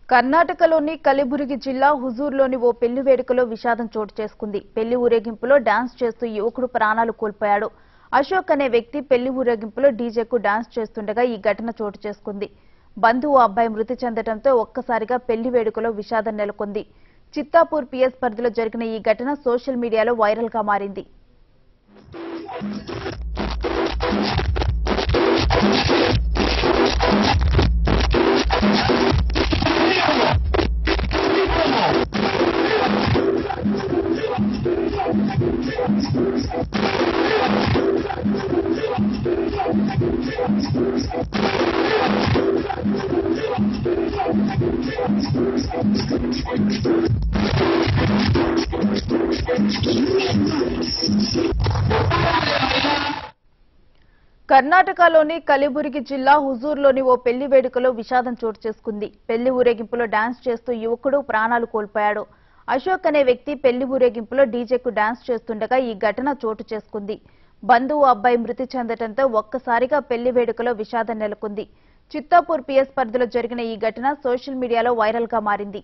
కర్ణాటకలోని కలిబురిగి జిల్లా హుజూర్లోని ఓ పెళ్లి వేడుకలో విషాదం చోటు చేసుకుంది పెళ్లి ఊరేగింపులో డాన్స్ చేస్తూ యువకుడు ప్రాణాలు కోల్పోయాడు అశోక్ అనే వ్యక్తి పెళ్లి ఊరేగింపులో డీజేకు డాన్స్ చేస్తుండగా ఈ ఘటన చోటు చేసుకుంది బంధువు అబ్బాయి మృతి చెందడంతో ఒక్కసారిగా పెళ్లి వేడుకలో విషాదం నెలకొంది చిత్తాపూర్ పిఎస్ పరిధిలో జరిగిన ఈ ఘటన సోషల్ మీడియాలో వైరల్ గా మారింది కర్ణాటకలోని కలిబురిగి జిల్లా హుజూర్లోని ఓ పెళ్లి వేడుకలో విషాదం చోటు చేసుకుంది పెళ్లి ఊరేగింపులో డాన్స్ చేస్తూ యువకుడు ప్రాణాలు కోల్పోయాడు అశోక్ అనే వ్యక్తి పెళ్లి ఊరేగింపులో డీజేకు డాన్స్ చేస్తుండగా ఈ ఘటన చోటు చేసుకుంది బంధువు అబ్బాయి మృతి చెందడంతో ఒక్కసారిగా పెళ్లి వేడుకలో విషాదం నెలకొంది చిత్తాపూర్ పిఎస్ పరిధిలో జరిగిన ఈ ఘటన సోషల్ మీడియాలో వైరల్ గా మారింది